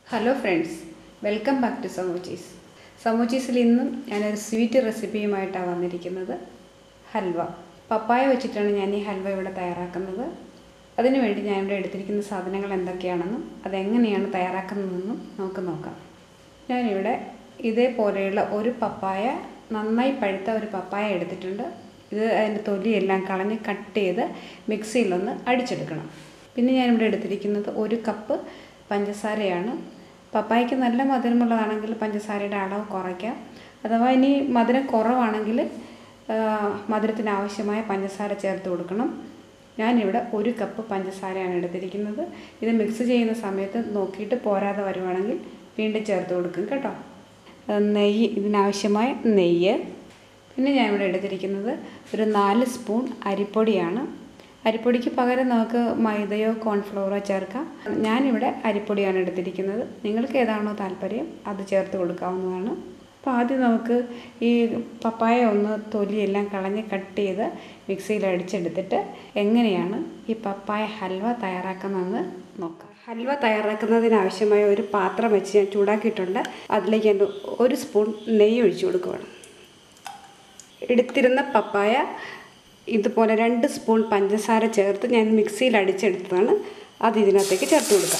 hello friends welcome back to Samoochees സമൂച്ചീസിൽ ഇന്നും ഞാനൊരു സ്വീറ്റ് റെസിപ്പിയുമായിട്ടാണ് വന്നിരിക്കുന്നത് ഹൽവ പപ്പായ വെച്ചിട്ടാണ് ഞാൻ ഈ ഹൽവ ഇവിടെ തയ്യാറാക്കുന്നത് അതിനുവേണ്ടി ഞാൻ ഇവിടെ എടുത്തിരിക്കുന്ന സാധനങ്ങൾ എന്തൊക്കെയാണെന്നും അതെങ്ങനെയാണ് തയ്യാറാക്കുന്നതെന്നും നമുക്ക് നോക്കാം ഞാനിവിടെ ഇതേപോലെയുള്ള ഒരു പപ്പായ നന്നായി പഴുത്ത ഒരു പപ്പായ എടുത്തിട്ടുണ്ട് ഇത് അതിൻ്റെ തൊലിയെല്ലാം കളഞ്ഞ് കട്ട് ചെയ്ത് മിക്സിയിലൊന്ന് അടിച്ചെടുക്കണം പിന്നെ ഞാനിവിടെ എടുത്തിരിക്കുന്നത് ഒരു കപ്പ് പഞ്ചസാരയാണ് പപ്പായക്ക് നല്ല മധുരമുള്ളതാണെങ്കിൽ പഞ്ചസാരയുടെ അളവ് കുറയ്ക്കാം അഥവാ ഇനി മധുരം കുറവാണെങ്കിൽ മധുരത്തിന് ആവശ്യമായ പഞ്ചസാര ചേർത്ത് കൊടുക്കണം ഞാനിവിടെ ഒരു കപ്പ് പഞ്ചസാരയാണ് എടുത്തിരിക്കുന്നത് ഇത് മിക്സ് ചെയ്യുന്ന സമയത്ത് നോക്കിയിട്ട് പോരാതെ വരുവാണെങ്കിൽ വീണ്ടും ചേർത്ത് കൊടുക്കും കേട്ടോ നെയ്യ് ഇതിനാവശ്യമായ നെയ്യ് പിന്നെ ഞാൻ ഇവിടെ എടുത്തിരിക്കുന്നത് ഒരു നാല് സ്പൂൺ അരിപ്പൊടിയാണ് അരിപ്പൊടിക്ക് പകരം നമുക്ക് മൈദയോ കോൺഫ്ലവറോ ചേർക്കാം ഞാനിവിടെ അരിപ്പൊടിയാണ് എടുത്തിരിക്കുന്നത് നിങ്ങൾക്ക് ഏതാണോ താല്പര്യം അത് ചേർത്ത് കൊടുക്കാവുന്നതാണ് അപ്പോൾ ആദ്യം നമുക്ക് ഈ പപ്പായ ഒന്ന് തൊലിയെല്ലാം കളഞ്ഞ് കട്ട് ചെയ്ത് മിക്സിയിൽ അടിച്ചെടുത്തിട്ട് എങ്ങനെയാണ് ഈ പപ്പായ ഹൽവ തയ്യാറാക്കുന്നതെന്ന് നോക്കാം ഹൽവ തയ്യാറാക്കുന്നതിനാവശ്യമായ ഒരു പാത്രം വെച്ച് ഞാൻ ചൂടാക്കിയിട്ടുണ്ട് അതിലേക്ക് ഞാൻ ഒരു സ്പൂൺ നെയ്യ് ഒഴിച്ചു കൊടുക്കുകയാണ് എടുത്തിരുന്ന പപ്പായ ഇതുപോലെ രണ്ട് സ്പൂൺ പഞ്ചസാര ചേർത്ത് ഞാൻ മിക്സിയിൽ അടിച്ചെടുത്തതാണ് അത് ഇതിനകത്തേക്ക് ചേർത്ത് കൊടുക്കാം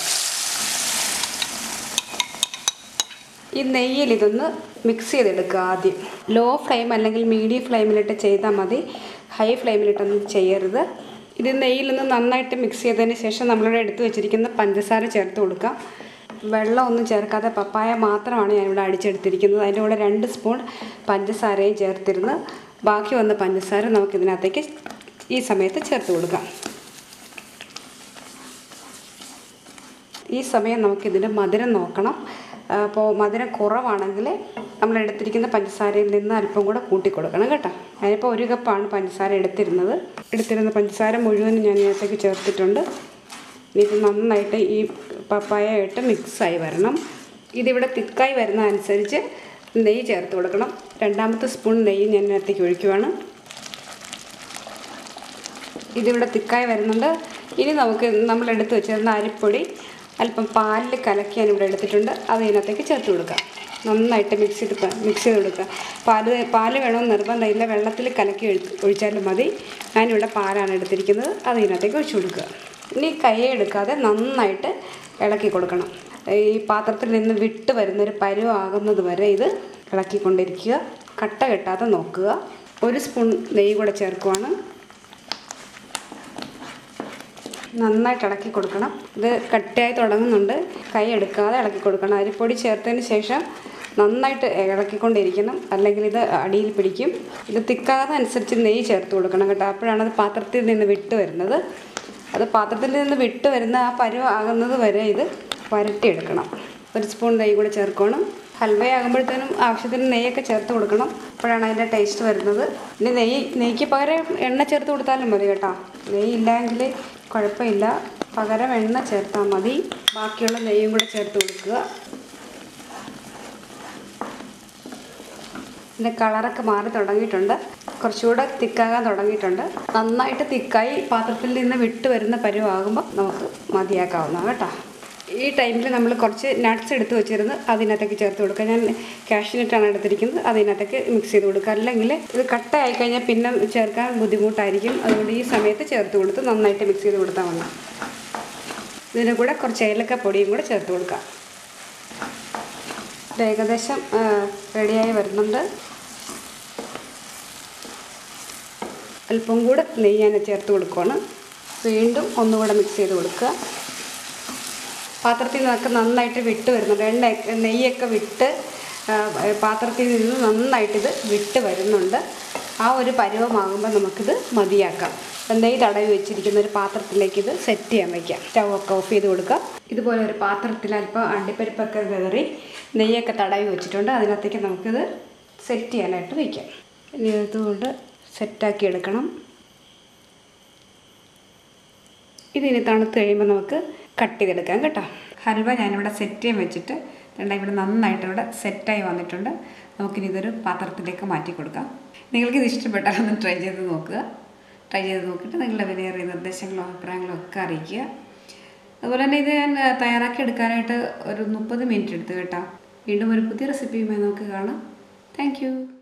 ഈ നെയ്യിൽ ഇതൊന്ന് മിക്സ് ചെയ്തെടുക്കുക ആദ്യം ലോ ഫ്ലെയിം അല്ലെങ്കിൽ മീഡിയം ഫ്ലെയിമിലിട്ട് ചെയ്താൽ മതി ഹൈ ഫ്ലെയിമിലിട്ടൊന്നും ചെയ്യരുത് ഇത് നെയ്യിലൊന്ന് നന്നായിട്ട് മിക്സ് ചെയ്തതിന് ശേഷം നമ്മളിവിടെ എടുത്തു വെച്ചിരിക്കുന്ന പഞ്ചസാര ചേർത്ത് കൊടുക്കാം വെള്ളമൊന്നും ചേർക്കാതെ പപ്പായ മാത്രമാണ് ഞാനിവിടെ അടിച്ചെടുത്തിരിക്കുന്നത് അതിൻ്റെ കൂടെ രണ്ട് സ്പൂൺ പഞ്ചസാരയും ചേർത്തിരുന്ന് ബാക്കി വന്ന പഞ്ചസാര നമുക്കിതിനകത്തേക്ക് ഈ സമയത്ത് ചേർത്ത് കൊടുക്കാം ഈ സമയം നമുക്കിതിൻ്റെ മധുരം നോക്കണം അപ്പോൾ മധുരം കുറവാണെങ്കിൽ നമ്മൾ എടുത്തിരിക്കുന്ന പഞ്ചസാരയിൽ നിന്ന് അല്പം കൂടെ കൂട്ടി കൊടുക്കണം കേട്ടോ അതിനിപ്പോൾ ഒരു കപ്പാണ് പഞ്ചസാര എടുത്തിരുന്നത് എടുത്തിരുന്ന പഞ്ചസാര മുഴുവനും ഞാൻ ഇതിനകത്തേക്ക് ചേർത്തിട്ടുണ്ട് ഇത് നന്നായിട്ട് ഈ പപ്പായ ആയിട്ട് മിക്സായി വരണം ഇതിവിടെ തിക്കായി വരുന്ന അനുസരിച്ച് നെയ്യ് ചേർത്ത് കൊടുക്കണം രണ്ടാമത്തെ സ്പൂൺ നെയ്യ് ഞാൻ ഇതിനകത്തേക്ക് ഒഴിക്കുവാണ് ഇതിവിടെ തിക്കായി വരുന്നുണ്ട് ഇനി നമുക്ക് നമ്മൾ എടുത്ത് വെച്ചിരുന്ന അരിപ്പൊടി അല്പം പാലിൽ കലക്കി ഞാൻ ഇവിടെ എടുത്തിട്ടുണ്ട് അത് ഇതിനകത്തേക്ക് ചേർത്ത് കൊടുക്കുക നന്നായിട്ട് മിക്സ് ചെയ്ത് മിക്സ് ചെയ്ത് കൊടുക്കുക പാല് പാല് വേണമെന്ന് നിർബന്ധമില്ല വെള്ളത്തിൽ കലക്കി ഒഴിച്ചാലും മതി ഞാനിവിടെ പാലാണ് എടുത്തിരിക്കുന്നത് അത് ഇതിനകത്തേക്ക് ഒഴിച്ചു കൊടുക്കുക ഇനി കൈ എടുക്കാതെ നന്നായിട്ട് ഇളക്കി കൊടുക്കണം ഈ പാത്രത്തിൽ നിന്ന് വിട്ട് വരുന്നൊരു പരുവാകുന്നത് വരെ ഇത് ഇളക്കിക്കൊണ്ടിരിക്കുക കട്ട കെട്ടാതെ നോക്കുക ഒരു സ്പൂൺ നെയ്യ് കൂടെ ചേർക്കുവാണ് നന്നായിട്ട് ഇളക്കി കൊടുക്കണം ഇത് കട്ടിയായി തുടങ്ങുന്നുണ്ട് കൈ എടുക്കാതെ ഇളക്കി കൊടുക്കണം അരിപ്പൊടി ചേർത്തതിന് ശേഷം നന്നായിട്ട് ഇളക്കിക്കൊണ്ടിരിക്കണം അല്ലെങ്കിൽ ഇത് അടിയിൽ പിടിക്കും ഇത് തിക്കാതെ അനുസരിച്ച് നെയ്യ് ചേർത്ത് കൊടുക്കണം കേട്ടോ അപ്പോഴാണ് അത് പാത്രത്തിൽ നിന്ന് വിട്ട് വരുന്നത് അത് പാത്രത്തിൽ നിന്ന് വിട്ട് വരുന്ന ആ പരുവ ആകുന്നത് വരെ ഇത് വരട്ടിയെടുക്കണം ഒരു സ്പൂൺ നെയ്യ് കൂടെ ചേർക്കണം ഹൽവയാകുമ്പോഴത്തേനും ആവശ്യത്തിന് നെയ്യൊക്കെ ചേർത്ത് കൊടുക്കണം അപ്പോഴാണ് അതിൻ്റെ ടേസ്റ്റ് വരുന്നത് ഇനി നെയ്യ് നെയ്ക്ക് പകരം എണ്ണ ചേർത്ത് കൊടുത്താലും മതി കേട്ടോ നെയ്യ് ഇല്ലെങ്കിൽ കുഴപ്പമില്ല പകരം എണ്ണ ചേർത്താൽ മതി ബാക്കിയുള്ള നെയ്യും കൂടെ ചേർത്ത് കൊടുക്കുക ഇതിൻ്റെ കളറൊക്കെ മാറി തുടങ്ങിയിട്ടുണ്ട് കുറച്ചുകൂടെ തിക്കാകാൻ തുടങ്ങിയിട്ടുണ്ട് നന്നായിട്ട് തിക്കായി പാത്രത്തിൽ നിന്ന് വിട്ട് വരുന്ന പരുവാകുമ്പോൾ നമുക്ക് മതിയാക്കാവുന്നതാണ് കേട്ടോ ഈ ടൈമിൽ നമ്മൾ കുറച്ച് നട്ട്സ് എടുത്ത് വെച്ചിരുന്ന് അതിനകത്തേക്ക് ചേർത്ത് കൊടുക്കുക ഞാൻ കാഷ്യൂനട്ടാണ് എടുത്തിരിക്കുന്നത് അതിനകത്തേക്ക് മിക്സ് ചെയ്ത് കൊടുക്കുക അല്ലെങ്കിൽ ഇത് കട്ടയായി കഴിഞ്ഞാൽ പിന്നെ ചേർക്കാൻ ബുദ്ധിമുട്ടായിരിക്കും അതുകൊണ്ട് ഈ സമയത്ത് ചേർത്ത് കൊടുത്ത് നന്നായിട്ട് മിക്സ് ചെയ്ത് കൊടുത്താൽ മതി ഇതിന് കൂടെ കുറച്ച് ഏലക്ക പൊടിയും കൂടെ ചേർത്ത് കൊടുക്കാം ഇത് ഏകദേശം റെഡിയായി വരുന്നുണ്ട് അല്പം കൂടെ നെയ്യ് ഞാൻ ചേർത്ത് കൊടുക്കുകയാണ് വീണ്ടും ഒന്നുകൂടെ മിക്സ് ചെയ്ത് കൊടുക്കുക പാത്രത്തിൽ നിന്നൊക്കെ നന്നായിട്ട് വിട്ട് വരുന്നുണ്ട് എണ്ണ നെയ്യൊക്കെ വിട്ട് പാത്രത്തിൽ നിന്ന് നന്നായിട്ട് ഇത് വിട്ട് വരുന്നുണ്ട് ആ ഒരു പരുവമാകുമ്പോൾ നമുക്കിത് മതിയാക്കാം നെയ്യ് തടവി വെച്ചിരിക്കുന്ന ഒരു പാത്രത്തിലേക്ക് ഇത് സെറ്റ് ചെയ്യാൻ വയ്ക്കാം സ്റ്റവ് ഒക്കെ ഓഫ് ചെയ്ത് കൊടുക്കുക ഇതുപോലെ ഒരു പാത്രത്തിൽ അല്പം അണ്ടിപ്പരിപ്പൊക്കെ വിതറി നെയ്യൊക്കെ തടവി വെച്ചിട്ടുണ്ട് അതിനകത്തേക്ക് നമുക്കിത് സെറ്റ് ചെയ്യാനായിട്ട് വയ്ക്കാം ഇനി ഇതുകൊണ്ട് സെറ്റാക്കി എടുക്കണം ഇതിനി തണുത്ത് കഴിയുമ്പോൾ നമുക്ക് കട്ട് ചെയ്തെടുക്കാം കേട്ടോ ഹൽവ ഞാനിവിടെ സെറ്റ് ചെയ്യാൻ വെച്ചിട്ട് രണ്ടാ ഇവിടെ നന്നായിട്ട് ഇവിടെ സെറ്റായി വന്നിട്ടുണ്ട് നമുക്കിനി ഇതൊരു പാത്രത്തിലേക്ക് മാറ്റി കൊടുക്കാം നിങ്ങൾക്കിത് ഇഷ്ടപ്പെട്ടാൽ ഒന്ന് ട്രൈ ചെയ്ത് നോക്കുക ട്രൈ ചെയ്ത് നോക്കിയിട്ട് നിങ്ങളുടെ വിലയേറിയ നിർദ്ദേശങ്ങളോ അഭിപ്രായങ്ങളോ ഒക്കെ അറിയിക്കുക അതുപോലെ തന്നെ ഇത് ഞാൻ ആ, തയ്യാറാക്കി എടുക്കാനായിട്ട് ഒരു മുപ്പത് മിനിറ്റ് എടുത്തു കേട്ടോ വീണ്ടും ഒരു പുതിയ റെസിപ്പിയുമായി നമുക്ക് കാണാം താങ്ക്